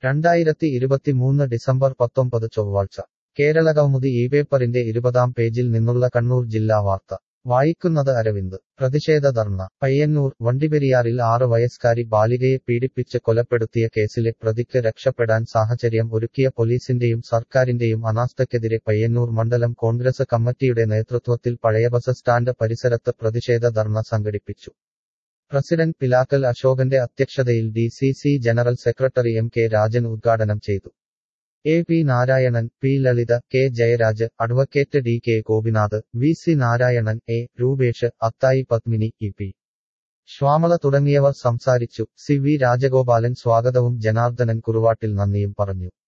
രണ്ടായിരത്തി ഇരുപത്തിമൂന്ന് ഡിസംബർ പത്തൊമ്പത് ചൊവ്വാഴ്ച കേരളകൗമുദി ഈ പേപ്പറിന്റെ ഇരുപതാം പേജിൽ നിന്നുള്ള കണ്ണൂർ ജില്ലാ വാർത്ത വായിക്കുന്നത് അരവിന്ദ് പ്രതിഷേധ ധർണ പയ്യന്നൂർ വണ്ടിപ്പെരിയാറിൽ ആറ് വയസ്കാരി ബാലികയെ പീഡിപ്പിച്ച് കൊലപ്പെടുത്തിയ കേസിലെ പ്രതിക്ക് രക്ഷപ്പെടാൻ സാഹചര്യം ഒരുക്കിയ പോലീസിന്റെയും സർക്കാരിന്റെയും അനാസ്ഥയ്ക്കെതിരെ പയ്യന്നൂർ മണ്ഡലം കോൺഗ്രസ് കമ്മിറ്റിയുടെ നേതൃത്വത്തിൽ പഴയ ബസ് സ്റ്റാൻഡ് പരിസരത്ത് പ്രതിഷേധ ധർണ സംഘടിപ്പിച്ചു പ്രസിഡന്റ് പിലാക്കൽ അശോകന്റെ അധ്യക്ഷതയിൽ D C C general secretary M K Rajan ഉദ്ഘാടനം ചെയ്തു A P Narayanan P Lalitha K Jayaraj advocate D K Gopinath V C Narayanan A Rupesh Athayi Padmini E P Shyamala തുടങ്ങിയവർ സംസാരിച്ചു സി വി രാജഗോപാലൻ സ്വാഗതവും ജനാർദ്ദനൻ കുറുവാട്ടിൽ നന്ദിയും പറഞ്ഞു